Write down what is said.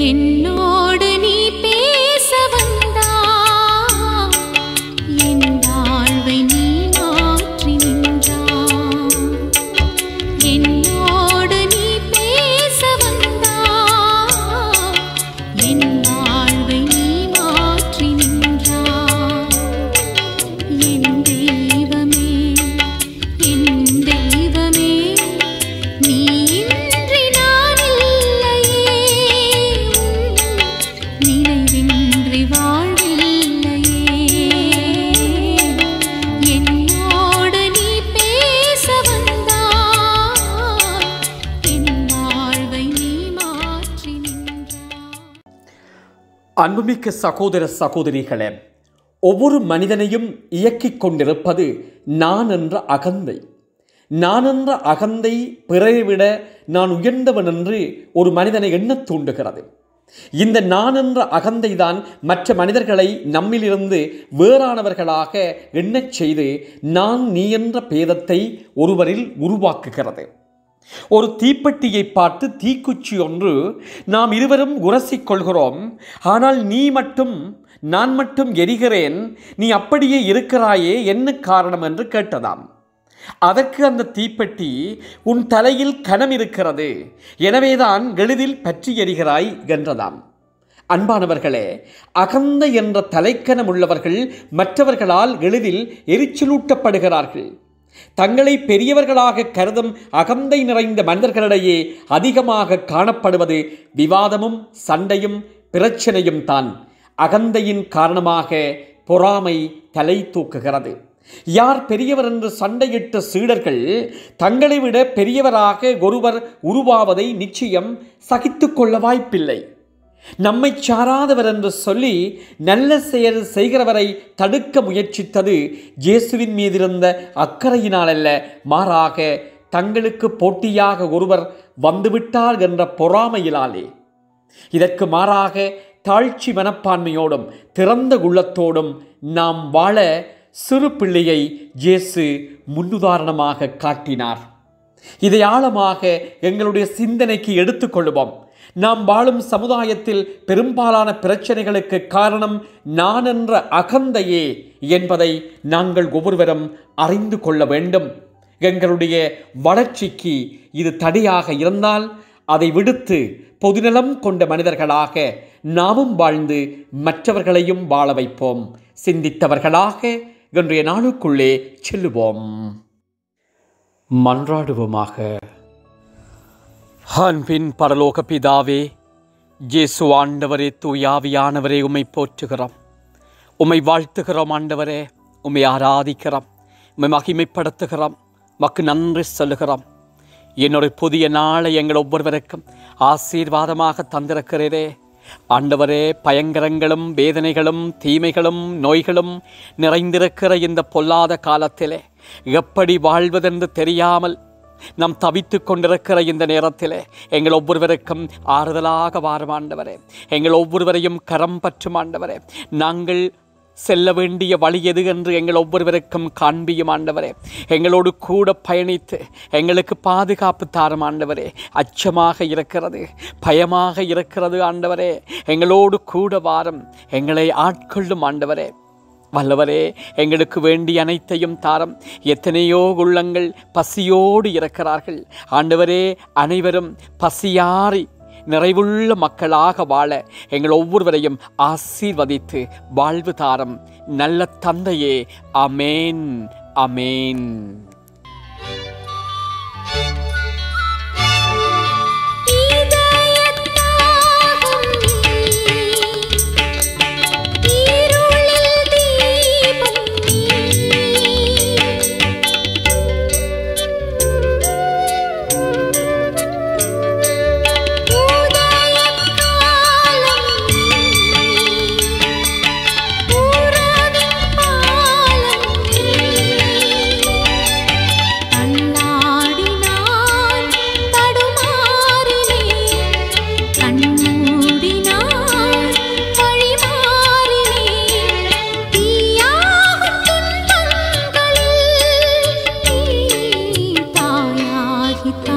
என்னோடு நீ பேச வந்தா என் வாழ்வை நீ மாற்றி நின்றா என்னோடு நீ பேச வந்தா என் வாழ்வை நீ மாற்றி நின்றா என் தெய்வமே என் தெய்வமே நீ இன்றி நான் இல்லையே நினைவின்றி வாழ்வில்லையே என்னோடு நீ பேச வந்தா என் வாழ்வை நீ மாற்றி நின்றாய் அன்புமிக்க சகோதர சகோதரிகளே ஒவ்வொரு மனிதனையும் இயக்கிக் கொண்டிருப்பது நான் என்ற அகந்தை நான் என்ற அகந்தை பிறரை விட நான் உயர்ந்தவன் என்று ஒரு மனிதனை எண்ணத் தூண்டுகிறது இந்த நான் என்ற அகந்தை தான் மற்ற மனிதர்களை நம்மிலிருந்து வேறானவர்களாக எண்ணச் செய்து நான் நீ என்ற பேதத்தை ஒருவரில் உருவாக்குகிறது ஒரு தீப்பெட்டியை பார்த்து தீக்குச்சி ஒன்று நாம் இருவரும் உரசிக் கொள்கிறோம் ஆனால் நீ மட்டும் நான் மட்டும் எரிகிறேன் நீ அப்படியே இருக்கிறாயே என்ன காரணம் என்று கேட்டதாம் அதற்கு அந்த தீப்பெட்டி உன் தலையில் கனம் இருக்கிறது எனவேதான் எளிதில் பற்றி எரிகிறாய் என்றதாம் அன்பானவர்களே அகந்த என்ற தலைக்கணம் உள்ளவர்கள் மற்றவர்களால் எளிதில் எரிச்சலூட்டப்படுகிறார்கள் தங்களை பெரியவர்களாக கருதும் அகந்தை நிறைந்த மனிதர்களிடையே அதிகமாக காணப்படுவது விவாதமும் சண்டையும் பிரச்சனையும் தான் அகந்தையின் காரணமாக பொறாமை தலை தூக்குகிறது யார் பெரியவர் என்று சண்டையிட்ட சீடர்கள் தங்களை விட பெரியவராக ஒருவர் உருவாவதை நிச்சயம் சகித்துக் கொள்ள வாய்ப்பில்லை நம்மை சாராதவர் என்று சொல்லி நல்ல செயல் செய்கிறவரை தடுக்க முயற்சித்தது இயேசுவின் மீதிருந்த அக்கறையினால் அல்ல மாறாக தங்களுக்கு போட்டியாக ஒருவர் வந்துவிட்டார் என்ற பொறாமையினாலே இதற்கு மாறாக தாழ்ச்சி மனப்பான்மையோடும் திறந்த உள்ளத்தோடும் நாம் வாழ சிறு பிள்ளையை இயேசு முன்னுதாரணமாக காட்டினார் இதை ஆழமாக எங்களுடைய சிந்தனைக்கு எடுத்துக்கொள்வோம் நாம் வாழும் சமுதாயத்தில் பெரும்பாலான பிரச்சனைகளுக்கு காரணம் நான் என்ற அகந்தையே என்பதை நாங்கள் ஒவ்வொருவரும் அறிந்து கொள்ள வேண்டும் எங்களுடைய வளர்ச்சிக்கு இது தடையாக இருந்தால் அதை விடுத்து பொதுநலம் கொண்ட மனிதர்களாக நாமும் வாழ்ந்து மற்றவர்களையும் வாழ வைப்போம் சிந்தித்தவர்களாக இன்றைய நாளுக்குள்ளே செல்லுவோம் மன்றாடுவோமாக அன்பின் பரலோக பிதாவே இயேசு ஆண்டவரே தூயாவியானவரே உம்மை போற்றுகிறோம் உம்மை வாழ்த்துகிறோம் ஆண்டவரே உம்மை ஆராதிக்கிறோம் உம்மை மகிமைப்படுத்துகிறோம் மக்கு நன்றி சொல்லுகிறோம் என்னுடைய புதிய நாளை எங்கள் ஒவ்வொருவருக்கும் ஆசீர்வாதமாக தந்திருக்கிறீரே ஆண்டவரே பயங்கரங்களும் வேதனைகளும் தீமைகளும் நோய்களும் நிறைந்திருக்கிற இந்த பொல்லாத காலத்திலே எப்படி வாழ்வதென்று தெரியாமல் நாம் தவித்து கொண்டிருக்கிற இந்த நேரத்திலே எங்கள் ஒவ்வொருவருக்கும் ஆறுதலாக வாரும் ஆண்டவரே எங்கள் ஒவ்வொருவரையும் கரம் பற்றும் ஆண்டவரே நாங்கள் செல்ல வேண்டிய வழி எது என்று எங்கள் ஒவ்வொருவருக்கும் காண்பியும் ஆண்டவரே எங்களோடு கூட பயணித்து எங்களுக்கு பாதுகாப்பு தாரும் ஆண்டவரே அச்சமாக இருக்கிறது பயமாக இருக்கிறது ஆண்டவரே எங்களோடு கூட வாரம் எங்களை ஆட்கொள்ளும் ஆண்டவரே வல்லவரே எங்களுக்கு வேண்டிய அனைத்தையும் தாரம் எத்தனையோ உள்ளங்கள் பசியோடு இருக்கிறார்கள் ஆண்டவரே அனைவரும் பசியாறி நிறைவுள்ள மக்களாக வாழ எங்கள் ஒவ்வொருவரையும் ஆசீர்வதித்து வாழ்வு தாரம் நல்ல தந்தையே அமேன் அமேன் இதயத்தாகம் நீ இருளில் தீபம் நீ உதயக்காலம் நீ உறவின் பாலம் நீ தள்ளாடினான் தடுமாறினேன் கண்மூடினான் வழிமாறினேன் தீயாகும் துன்பங்களில் நீ தாயாகி